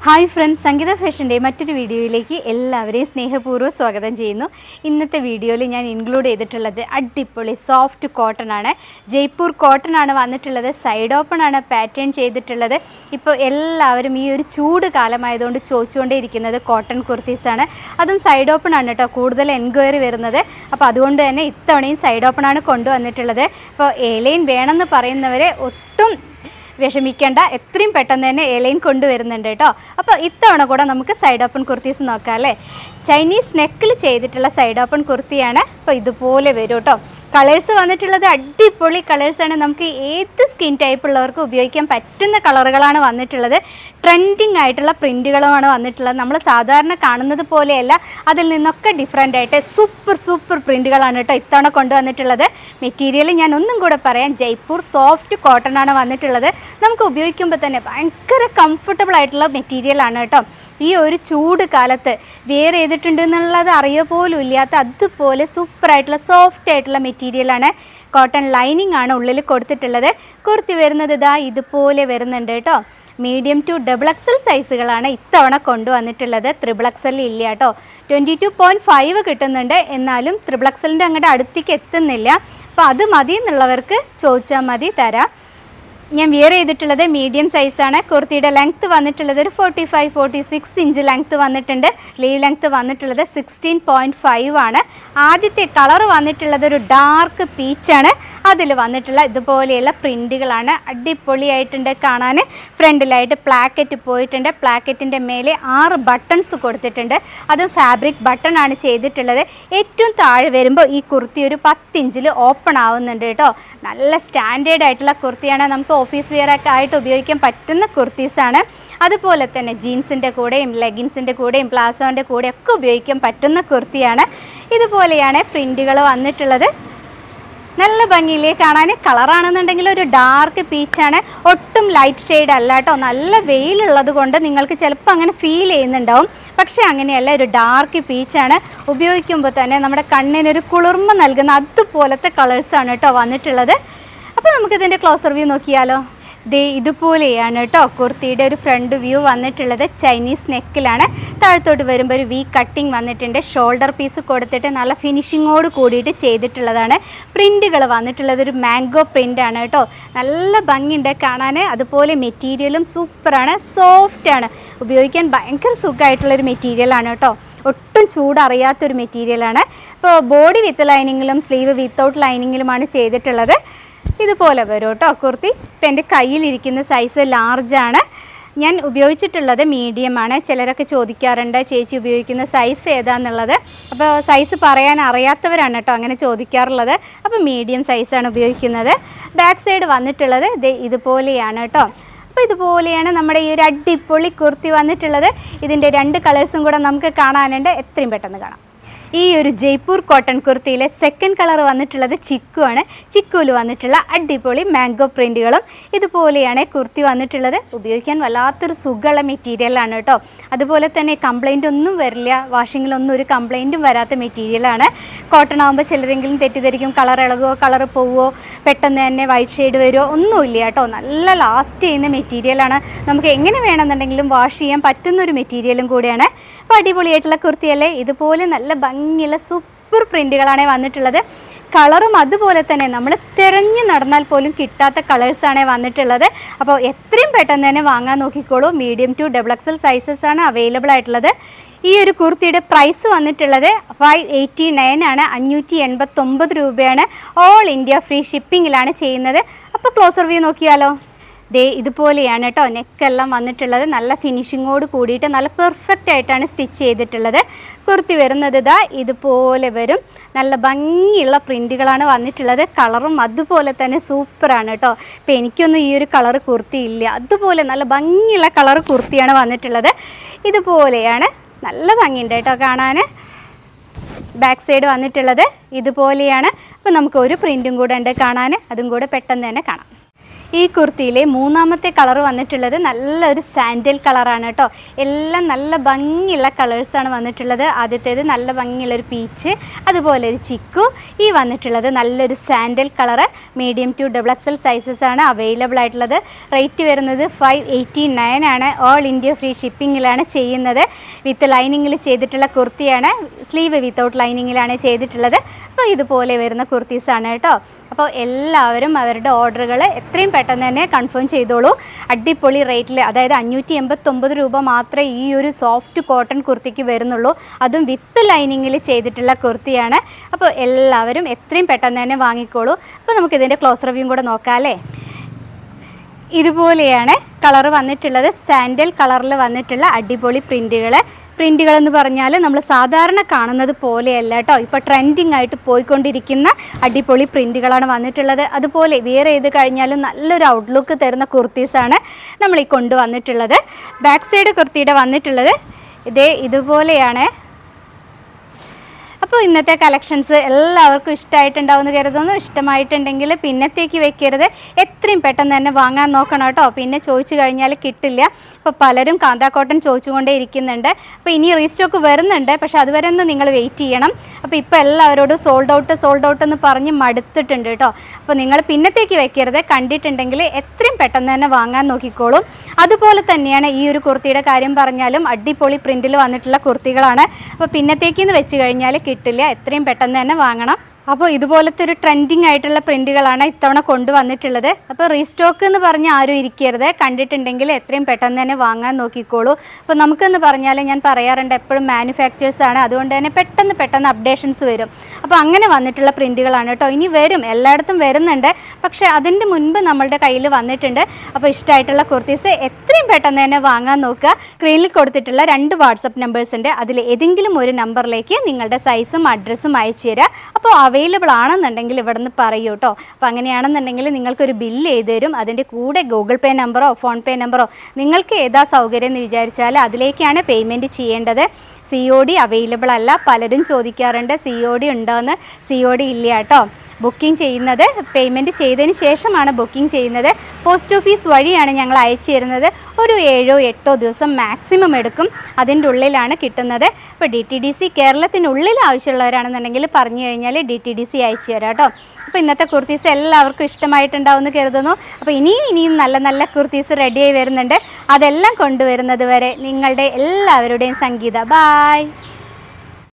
hi friends സംഗീത ഫാഷൻ്റെ മറ്റൊരു വീഡിയോയിലേക്ക് എല്ലാവരെയും സ്നേഹപൂർവ്വം സ്വാഗതം ചെയ്യുന്നു ഇന്നത്തെ വീഡിയോയിൽ ഞാൻ ഇൻക്ലൂഡ് ചെയ്തിട്ടുള്ളത് അടിപൊളി സോഫ്റ്റ് കോട്ടൺ ആണ് ജയ്പൂർ കോട്ടൺ ആണ് വന്നിട്ടുള്ളത് സൈഡ് ഓപ്പൺ ആണ് പാറ്റേൺ ചെയ്തിട്ടുള്ളത് ഇപ്പോൾ എല്ലാവരും ഈ ഒരു ചൂട് കാലമായതുകൊണ്ട് ചോദിച്ചുകൊണ്ടേയിരിക്കുന്നത് കോട്ടൺ കുർത്തീസാണ് അതും സൈഡ് ഓപ്പൺ ആണ് കേട്ടോ കൂടുതൽ എൻക്വയറി വരുന്നത് അപ്പോൾ അതുകൊണ്ട് തന്നെ ഇത്തവണയും സൈഡ് ഓപ്പൺ ആണ് കൊണ്ടുവന്നിട്ടുള്ളത് ഇപ്പോൾ ഏലൈൻ വേണമെന്ന് പറയുന്നവരെ ഒട്ടും വിഷമിക്കേണ്ട എത്രയും പെട്ടെന്ന് തന്നെ എലൈൻ കൊണ്ടുവരുന്നുണ്ട് കേട്ടോ അപ്പോൾ ഇത്തവണ കൂടെ നമുക്ക് സൈഡ് ഓപ്പൺ കുർത്തീസ് നോക്കാം അല്ലേ ചൈനീസ് നെക്കിൽ ചെയ്തിട്ടുള്ള സൈഡ് ഓപ്പൺ കുർത്തിയാണ് അപ്പോൾ ഇതുപോലെ വരും കേട്ടോ കളേഴ്സ് വന്നിട്ടുള്ളത് അടിപൊളി കളേഴ്സാണ് നമുക്ക് ഏത് സ്കിൻ ടൈപ്പ് ഉള്ളവർക്കും ഉപയോഗിക്കാൻ പറ്റുന്ന കളറുകളാണ് വന്നിട്ടുള്ളത് ട്രെൻഡിങ് ആയിട്ടുള്ള പ്രിൻറ്റുകളുമാണ് വന്നിട്ടുള്ളത് നമ്മൾ സാധാരണ കാണുന്നത് പോലെയല്ല അതിൽ നിന്നൊക്കെ ഡിഫറെൻ്റ് ആയിട്ട് സൂപ്പർ സൂപ്പർ പ്രിൻറ്റുകളാണ് കേട്ടോ ഇത്തവണ കൊണ്ടുവന്നിട്ടുള്ളത് മെറ്റീരിയൽ ഞാൻ ഒന്നും കൂടെ പറയാം ജയ്പൂർ സോഫ്റ്റ് കോട്ടൺ ആണ് വന്നിട്ടുള്ളത് നമുക്ക് ഉപയോഗിക്കുമ്പോൾ തന്നെ ഭയങ്കര കംഫർട്ടബിൾ ആയിട്ടുള്ള മെറ്റീരിയലാണ് കേട്ടോ ഈ ഒരു ചൂട് കാലത്ത് വെയർ ചെയ്തിട്ടുണ്ട് എന്നുള്ളത് അറിയ പോലും ഇല്ലാത്ത അതുപോലെ സൂപ്പറായിട്ടുള്ള സോഫ്റ്റ് ആയിട്ടുള്ള മെറ്റീരിയലാണ് കോട്ടൺ ലൈനിങ് ആണ് ഉള്ളിൽ കൊടുത്തിട്ടുള്ളത് കുർത്തി വരുന്നത് ഇതാ ഇതുപോലെ വരുന്നുണ്ട് കേട്ടോ മീഡിയം ടു ഡബിൾ എക്സൽ സൈസുകളാണ് ഇത്തവണ കൊണ്ടുവന്നിട്ടുള്ളത് ത്രിബിൾ എക്സൽ ഇല്ല കേട്ടോ ട്വൻറ്റി ടു പോയിൻറ്റ് ഫൈവ് കിട്ടുന്നുണ്ട് എന്നാലും ത്രിബിൾ എക്സലിൻ്റെ അങ്ങോട്ട് അടുത്തേക്ക് എത്തുന്നില്ല അപ്പോൾ അത് മതി എന്നുള്ളവർക്ക് ചോദിച്ചാൽ മതി തരാം ഞാൻ വിയർ ചെയ്തിട്ടുള്ളത് മീഡിയം സൈസാണ് കുർത്തിയുടെ ലെങ്ത്ത് വന്നിട്ടുള്ളത് ഒരു forty five forty six inch length വന്നിട്ടുണ്ട് സ്ലീവ് ലെങ്ത്ത് വന്നിട്ടുള്ളത് സിക്സ്റ്റീൻ പോയിൻറ്റ് ഫൈവ് ആണ് ആദ്യത്തെ കളർ വന്നിട്ടുള്ളത് ഒരു ഡാർക്ക് പീച്ചാണ് അതിൽ വന്നിട്ടുള്ള ഇതുപോലെയുള്ള പ്രിൻറ്റുകളാണ് അടിപൊളിയായിട്ടുണ്ട് കാണാൻ ഫ്രണ്ടിലായിട്ട് പ്ലാക്കറ്റ് പോയിട്ടുണ്ട് പ്ലാക്കറ്റിൻ്റെ മേലെ ആറ് ബട്ടൺസ് കൊടുത്തിട്ടുണ്ട് അതും ഫാബ്രിക് ബട്ടൺ ആണ് ചെയ്തിട്ടുള്ളത് ഏറ്റവും താഴെ വരുമ്പോൾ ഈ കുർത്തി ഒരു പത്ത് ഇഞ്ചിൽ ഓപ്പൺ ആവുന്നുണ്ട് കേട്ടോ നല്ല സ്റ്റാൻഡേർഡ് ആയിട്ടുള്ള കുർത്തിയാണ് നമുക്ക് ഓഫീസ് വെയർ ഒക്കെ ആയിട്ട് ഉപയോഗിക്കാൻ പറ്റുന്ന കുർത്തീസാണ് അതുപോലെ തന്നെ ജീൻസിൻ്റെ കൂടെയും ലെഗിൻസിൻ്റെ കൂടെയും പ്ലാസോൻ്റെ കൂടെയും ഒക്കെ ഉപയോഗിക്കാൻ പറ്റുന്ന കുർത്തിയാണ് ഇതുപോലെയാണ് പ്രിൻറ്റുകൾ വന്നിട്ടുള്ളത് നല്ല ഭംഗിയില്ലേ കാണാൻ കളറാണെന്നുണ്ടെങ്കിൽ ഒരു ഡാർക്ക് പീച്ചാണ് ഒട്ടും ലൈറ്റ് ഷെയ്ഡ് അല്ല കേട്ടോ നല്ല വെയിലുള്ളത് കൊണ്ട് നിങ്ങൾക്ക് ചിലപ്പോൾ അങ്ങനെ ഫീൽ ചെയ്യുന്നുണ്ടാവും പക്ഷേ അങ്ങനെയല്ല ഒരു ഡാർക്ക് പീച്ചാണ് ഉപയോഗിക്കുമ്പോൾ തന്നെ നമ്മുടെ കണ്ണിനൊരു കുളിർമ നൽകുന്ന അതുപോലത്തെ കളേഴ്സാണ് കേട്ടോ വന്നിട്ടുള്ളത് അപ്പോൾ നമുക്കിതിൻ്റെ ക്ലോസർ വ്യൂ നോക്കിയാലോ ദേ ഇതുപോലെയാണ് കേട്ടോ കുർത്തിയുടെ ഒരു ഫ്രണ്ട് വ്യൂ വന്നിട്ടുള്ളത് ചൈനീസ് നെക്കിലാണ് താഴത്തോട്ട് വരുമ്പോൾ ഒരു വി കട്ടിങ് വന്നിട്ടുണ്ട് ഷോൾഡർ പീസ് കൊടുത്തിട്ട് നല്ല ഫിനിഷിങ്ങോട് കൂടിയിട്ട് ചെയ്തിട്ടുള്ളതാണ് പ്രിൻറ്റുകൾ വന്നിട്ടുള്ളത് ഒരു മാംഗോ പ്രിൻ്റ് ആണ് കേട്ടോ നല്ല ഭംഗിയുണ്ട് കാണാൻ അതുപോലെ മെറ്റീരിയലും സൂപ്പറാണ് സോഫ്റ്റാണ് ഉപയോഗിക്കാൻ ഭയങ്കര സുഖമായിട്ടുള്ളൊരു മെറ്റീരിയലാണ് കേട്ടോ ഒട്ടും ചൂടറിയാത്തൊരു മെറ്റീരിയലാണ് ഇപ്പോൾ ബോഡി വിത്ത് ലൈനിങ്ങിലും സ്ലീവ് വിത്തൗട്ട് ലൈനിങ്ങിലുമാണ് ചെയ്തിട്ടുള്ളത് ഇതുപോലെ വരും കേട്ടോ കുർത്തി ഇപ്പം എൻ്റെ കയ്യിലിരിക്കുന്ന സൈസ് ലാർജാണ് ഞാൻ ഉപയോഗിച്ചിട്ടുള്ളത് മീഡിയം ആണ് ചിലരൊക്കെ ചോദിക്കാറുണ്ട് ചേച്ചി ഉപയോഗിക്കുന്ന സൈസ് ഏതാന്നുള്ളത് അപ്പോൾ സൈസ് പറയാൻ അറിയാത്തവരാണ് കേട്ടോ അങ്ങനെ ചോദിക്കാറുള്ളത് അപ്പോൾ മീഡിയം സൈസാണ് ഉപയോഗിക്കുന്നത് ബാക്ക് സൈഡ് വന്നിട്ടുള്ളത് ദേ ഇതുപോലെയാണ് കേട്ടോ അപ്പോൾ ഇതുപോലെയാണ് നമ്മുടെ ഈ ഒരു അടിപൊളി കുർത്തി വന്നിട്ടുള്ളത് ഇതിൻ്റെ രണ്ട് കളേഴ്സും കൂടെ നമുക്ക് കാണാനുണ്ട് എത്രയും പെട്ടെന്ന് കാണാം ഈ ഒരു ജയ്പൂർ കോട്ടൺ കുർത്തിയിലെ സെക്കൻഡ് കളർ വന്നിട്ടുള്ളത് ചിക്കു ആണ് ചിക്കുവിൽ വന്നിട്ടുള്ള അടിപൊളി മാംഗോ പ്രിൻറ്റുകളും ഇതുപോലെയാണ് കുർത്തി വന്നിട്ടുള്ളത് ഉപയോഗിക്കാൻ വല്ലാത്തൊരു സുഖമുള്ള മെറ്റീരിയലാണ് കേട്ടോ അതുപോലെ തന്നെ കംപ്ലൈൻ്റ് ഒന്നും വരില്ല വാഷിങ്ങിലൊന്നും ഒരു കംപ്ലൈൻറ്റും വരാത്ത മെറ്റീരിയലാണ് കോട്ടൺ ആകുമ്പോൾ ചിലരെങ്കിലും തെറ്റിദ്ധരിക്കും കളർ ഇളകുമോ കളർ പോവുമോ പെട്ടെന്ന് തന്നെ വൈറ്റ് ഷെയ്ഡ് വരുമോ ഒന്നുമില്ല കേട്ടോ നല്ല ലാസ്റ്റ് ചെയ്യുന്ന മെറ്റീരിയലാണ് നമുക്ക് എങ്ങനെ വേണമെന്നുണ്ടെങ്കിലും വാഷ് ചെയ്യാൻ പറ്റുന്ന ഒരു മെറ്റീരിയലും കൂടിയാണ് അപ്പോൾ അടിപൊളിയായിട്ടുള്ള കുർത്തിയല്ലേ ഇതുപോലെ നല്ല ഭംഗിയുള്ള സൂപ്പർ പ്രിൻറ്റുകളാണ് വന്നിട്ടുള്ളത് കളറും അതുപോലെ തന്നെ നമ്മൾ തിരഞ്ഞു നടന്നാൽ പോലും കിട്ടാത്ത കളേഴ്സാണ് വന്നിട്ടുള്ളത് അപ്പോൾ എത്രയും പെട്ടെന്ന് തന്നെ വാങ്ങാൻ നോക്കിക്കോളൂ medium to double XL sizes ആണ് അവൈലബിൾ ആയിട്ടുള്ളത് ഈ ഒരു കുർത്തിയുടെ പ്രൈസ് വന്നിട്ടുള്ളത് ഫൈവ് എയ്റ്റി നയൻ ആണ് അഞ്ഞൂറ്റി എൺപത്തൊമ്പത് രൂപയാണ് ഓൾ ഇന്ത്യ ഫ്രീ ഷിപ്പിങ്ങിലാണ് ചെയ്യുന്നത് അപ്പോൾ ക്ലോസർ വ്യൂ നോക്കിയാലോ ദേ ഇതുപോലെയാണ് കേട്ടോ നെക്കെല്ലാം വന്നിട്ടുള്ളത് നല്ല ഫിനിഷിങ്ങോട് കൂടിയിട്ട് നല്ല പെർഫെക്റ്റ് ആയിട്ടാണ് സ്റ്റിച്ച് ചെയ്തിട്ടുള്ളത് കുർത്തി വരുന്നത് ഇതാ ഇതുപോലെ വരും നല്ല ഭംഗിയുള്ള പ്രിൻറ്റുകളാണ് വന്നിട്ടുള്ളത് കളറും അതുപോലെ തന്നെ സൂപ്പറാണ് കേട്ടോ ഇപ്പോൾ എനിക്കൊന്നും ഈ ഒരു കളർ കുർത്തി ഇല്ല അതുപോലെ നല്ല ഭംഗിയുള്ള കളർ കുർത്തിയാണ് വന്നിട്ടുള്ളത് ഇതുപോലെയാണ് നല്ല ഭംഗിയുണ്ട് കേട്ടോ കാണാൻ ബാക്ക് സൈഡ് വന്നിട്ടുള്ളത് ഇതുപോലെയാണ് അപ്പോൾ നമുക്ക് ഒരു പ്രിൻറ്റും കൂടെ ഉണ്ട് കാണാൻ അതും കൂടെ പെട്ടെന്ന് തന്നെ കാണാം ഈ കുർത്തിയിലെ മൂന്നാമത്തെ കളർ വന്നിട്ടുള്ളത് നല്ലൊരു സാൻഡൽ കളറാണ് കേട്ടോ എല്ലാം നല്ല ഭംഗിയുള്ള കളേഴ്സാണ് വന്നിട്ടുള്ളത് ആദ്യത്തേത് നല്ല ഭംഗിയുള്ള ഒരു പീച്ച് അതുപോലെ ഒരു ചിക്കു ഈ വന്നിട്ടുള്ളത് നല്ലൊരു sandal colour medium to double XL sizes ആണ് അവൈലബിൾ ആയിട്ടുള്ളത് റേറ്റ് വരുന്നത് ഫൈവ് എയ്റ്റി നയൻ ആണ് ഓൾ ഇന്ത്യ ഫ്രീ ഷിപ്പിങ്ങിലാണ് ചെയ്യുന്നത് വിത്ത് ലൈനിങ്ങിൽ ചെയ്തിട്ടുള്ള കുർത്തിയാണ് സ്ലീവ് വിത്തൗട്ട് ലൈനിങ്ങിലാണ് ചെയ്തിട്ടുള്ളത് അപ്പോൾ ഇതുപോലെ വരുന്ന കുർത്തീസാണ് കേട്ടോ അപ്പോൾ എല്ലാവരും അവരുടെ ഓർഡറുകൾ എത്രയും പെട്ടെന്ന് തന്നെ കൺഫേം ചെയ്തോളൂ അടിപൊളി റേറ്റിൽ അതായത് അഞ്ഞൂറ്റി എൺപത്തൊമ്പത് രൂപ മാത്രമേ ഈ ഒരു സോഫ്റ്റ് കോട്ടൺ കുർത്തിക്ക് വരുന്നുള്ളൂ അതും വിത്ത് ലൈനിങ്ങിൽ ചെയ്തിട്ടുള്ള കുർത്തിയാണ് അപ്പോൾ എല്ലാവരും എത്രയും പെട്ടെന്ന് തന്നെ വാങ്ങിക്കോളൂ അപ്പോൾ നമുക്ക് ഇതിൻ്റെ ക്ലോസ് റിവ്യൂം കൂടെ നോക്കാം അല്ലേ ഇതുപോലെയാണ് കളർ വന്നിട്ടുള്ളത് സാൻഡൽ കളറിൽ വന്നിട്ടുള്ള അടിപൊളി പ്രിൻറ്റുകൾ പ്രിൻറ്റുകൾ എന്ന് പറഞ്ഞാൽ നമ്മൾ സാധാരണ കാണുന്നത് പോലെയല്ല കേട്ടോ ഇപ്പോൾ ട്രെൻഡിങ് ആയിട്ട് പോയിക്കൊണ്ടിരിക്കുന്ന അടിപൊളി പ്രിൻറ്റുകളാണ് വന്നിട്ടുള്ളത് അതുപോലെ വേറെ ഏത് കഴിഞ്ഞാലും നല്ലൊരു ഔട്ട്ലുക്ക് തരുന്ന കുർത്തീസാണ് നമ്മൾ ഈ കൊണ്ടുവന്നിട്ടുള്ളത് ബാക്ക് സൈഡ് കുർത്തിയുടെ വന്നിട്ടുള്ളത് ഇതേ ഇതുപോലെയാണ് അപ്പോൾ ഇന്നത്തെ കളക്ഷൻസ് എല്ലാവർക്കും ഇഷ്ടമായിട്ടുണ്ടാവും എന്ന് കരുതുന്നു ഇഷ്ടമായിട്ടുണ്ടെങ്കിൽ പിന്നത്തേക്ക് വെക്കരുത് എത്രയും പെട്ടെന്ന് തന്നെ വാങ്ങാൻ നോക്കണം കേട്ടോ പിന്നെ ചോദിച്ചു കഴിഞ്ഞാൽ കിട്ടില്ല ഇപ്പോൾ പലരും കാന്താ കോട്ടൺ ചോദിച്ചുകൊണ്ടേ ഇരിക്കുന്നുണ്ട് അപ്പോൾ ഇനി റീസ്റ്റോക്ക് വരുന്നുണ്ട് പക്ഷെ അതുവരെ ഒന്ന് നിങ്ങൾ വെയിറ്റ് ചെയ്യണം അപ്പോൾ ഇപ്പോൾ എല്ലാവരോടും സോൾഡ് ഔട്ട് സോൾഡ് ഔട്ട് എന്ന് പറഞ്ഞ് മടുത്തിട്ടുണ്ട് കേട്ടോ അപ്പോൾ നിങ്ങൾ പിന്നത്തേക്ക് വെക്കരുത് കണ്ടിട്ടുണ്ടെങ്കിൽ എത്രയും പെട്ടെന്ന് തന്നെ വാങ്ങാൻ നോക്കിക്കോളും അതുപോലെ തന്നെയാണ് ഈ ഒരു കുർത്തിയുടെ കാര്യം പറഞ്ഞാലും അടിപൊളി പ്രിൻറ്റിൽ വന്നിട്ടുള്ള കുർത്തികളാണ് അപ്പോൾ പിന്നത്തേക്ക് വെച്ച് കഴിഞ്ഞാൽ കിട്ടില്ല എത്രയും പെട്ടെന്ന് തന്നെ വാങ്ങണം അപ്പോൾ ഇതുപോലത്തെ ഒരു ട്രെൻഡിങ് ആയിട്ടുള്ള പ്രിൻറ്റുകളാണ് ഇത്തവണ കൊണ്ടുവന്നിട്ടുള്ളത് അപ്പോൾ റീസ്റ്റോക്ക് എന്ന് പറഞ്ഞ് ആരും ഇരിക്കരുത് കണ്ടിട്ടുണ്ടെങ്കിൽ എത്രയും പെട്ടെന്ന് തന്നെ വാങ്ങാൻ നോക്കിക്കോളൂ അപ്പോൾ നമുക്കെന്ന് പറഞ്ഞാൽ ഞാൻ പറയാറുണ്ട് എപ്പോഴും മാനുഫാക്ചേഴ്സ് ആണ് അതുകൊണ്ട് തന്നെ പെട്ടെന്ന് പെട്ടെന്ന് അപ്ഡേഷൻസ് വരും അപ്പോൾ അങ്ങനെ വന്നിട്ടുള്ള പ്രിൻറ്റുകളാണ് കേട്ടോ ഇനി വരും എല്ലായിടത്തും വരുന്നുണ്ട് പക്ഷേ അതിൻ്റെ മുൻപ് നമ്മളുടെ കയ്യിൽ വന്നിട്ടുണ്ട് അപ്പോൾ ഇഷ്ടമായിട്ടുള്ള കുർത്തീസ് എത്രയും പെട്ടെന്ന് തന്നെ വാങ്ങാൻ നോക്കുക സ്ക്രീനിൽ കൊടുത്തിട്ടുള്ള രണ്ട് വാട്സപ്പ് നമ്പേഴ്സ് ഉണ്ട് അതിൽ ഏതെങ്കിലും ഒരു നമ്പറിലേക്ക് നിങ്ങളുടെ സൈസും അഡ്രസ്സും അയച്ചു തരിക അപ്പോൾ അവൈലബിൾ ആണെന്നുണ്ടെങ്കിൽ ഇവിടെ നിന്ന് പറയൂ കേട്ടോ അപ്പോൾ അങ്ങനെയാണെന്നുണ്ടെങ്കിൽ നിങ്ങൾക്കൊരു ബില്ല് ചെയ്ത് തരും അതിൻ്റെ കൂടെ ഗൂഗിൾ പേ നമ്പറോ ഫോൺ പേ നമ്പറോ നിങ്ങൾക്ക് ഏതാ സൗകര്യം എന്ന് വിചാരിച്ചാൽ അതിലേക്കാണ് പേയ്മെൻറ്റ് ചെയ്യേണ്ടത് സി ഒ ഡി അവൈലബിൾ അല്ല പലരും ചോദിക്കാറുണ്ട് സി ഒ ഡി ഉണ്ടോയെന്ന് സി ഒ ഡി ഇല്ല കേട്ടോ ബുക്കിംഗ് ചെയ്യുന്നത് പേയ്മെൻറ്റ് ചെയ്തതിന് ശേഷമാണ് ബുക്കിംഗ് ചെയ്യുന്നത് പോസ്റ്റ് ഓഫീസ് വഴിയാണ് ഞങ്ങൾ അയച്ചു തരുന്നത് ഒരു ഏഴോ എട്ടോ ദിവസം മാക്സിമം എടുക്കും അതിൻ്റെ ഉള്ളിലാണ് കിട്ടുന്നത് ഇപ്പോൾ ഡി ടി ഡി സി കേരളത്തിനുള്ളിൽ ആവശ്യമുള്ളവരാണെന്നുണ്ടെങ്കിൽ പറഞ്ഞു കഴിഞ്ഞാൽ ഡി ടി ഡി സി അയച്ചു തരാം കേട്ടോ അപ്പോൾ ഇന്നത്തെ കുർത്തീസ് എല്ലാവർക്കും ഇഷ്ടമായിട്ടുണ്ടാവും എന്ന് കരുതുന്നു അപ്പോൾ ഇനിയും ഇനിയും നല്ല നല്ല കുർത്തീസ് റെഡിയായി വരുന്നുണ്ട് അതെല്ലാം കൊണ്ടുവരുന്നത് വരെ നിങ്ങളുടെ എല്ലാവരുടെയും സംഗീത ബായ്